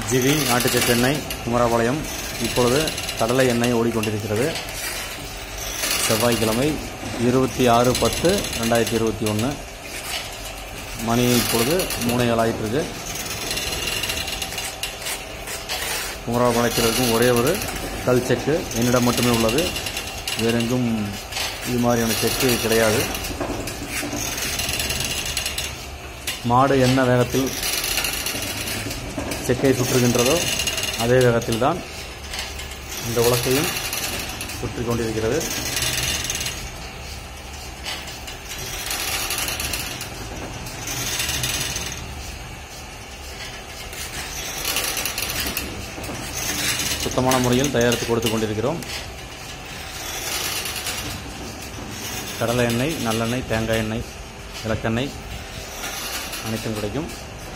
GV நாட்டுச்சத்து எண்ணெய் குமரபாளையம் இப்பொழுது கடலை எண்ணெய் ஓடிக்கொண்டிருக்கிறது செவ்வாய்க்கிழமை இருபத்தி ஆறு பத்து ரெண்டாயிரத்தி இருபத்தி ஒன்று மணி இப்பொழுது மூணே ஏழு ஆயிட்டிருக்கு குமரபாளையத்தில் இருக்கும் ஒரே ஒரு கல் செக்கு என்னிடம் மட்டுமே உள்ளது வேறெங்கும் இது மாதிரியான செக்கு கிடையாது மாடு என்ன வேகத்தில் செக்கை சுற்றுகின்றதோ அதே வேகத்தில் தான் இந்த உலக்கையும் சுற்றி கொண்டிருக்கிறது சுத்தமான முறையில் தயாரித்து கொடுத்து கொண்டிருக்கிறோம் கடலை எண்ணெய் நல்லெண்ணெய் தேங்காய் எண்ணெய் விளக்கெண்ணெய் அனைத்தும் கிடைக்கும்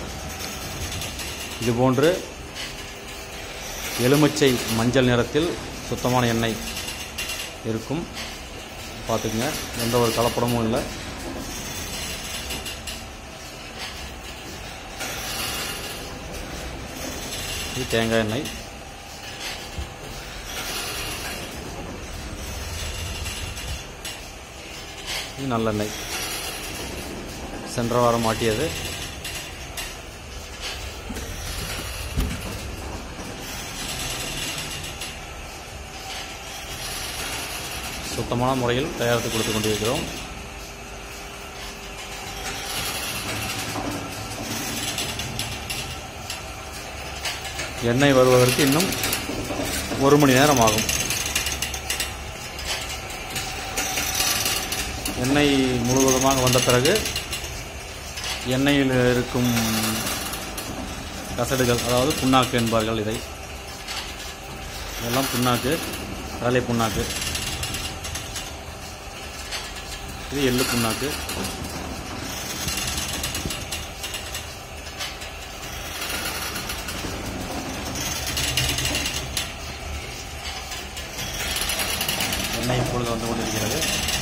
இதுபோன்று எலுமிச்சை மஞ்சள் நிறத்தில் சுத்தமான எண்ணெய் இருக்கும் பார்த்துக்குங்க எந்த ஒரு கலப்படமும் இல்லை இது தேங்காய் எண்ணெய் இது நல்லெண்ணெய் சென்ற வாரம் மாட்டியது சுத்தமான முறையில் தயாரித்து கொடுத்து கொண்டிருக்கிறோம் எண்ணெய் வருவதற்கு இன்னும் ஒரு மணி நேரம் ஆகும் எண்ணெய் முழுவதுமாக வந்த பிறகு எண்ணெயில் இருக்கும் கசடுகள் அதாவது புண்ணாக்கு என்பார்கள் இதை இதெல்லாம் புண்ணாக்கு கடலை புண்ணாக்கு இது எள்ளு புண்ணாக்கு எண்ணெய் இப்பொழுது வந்து கொண்டிருக்கிறது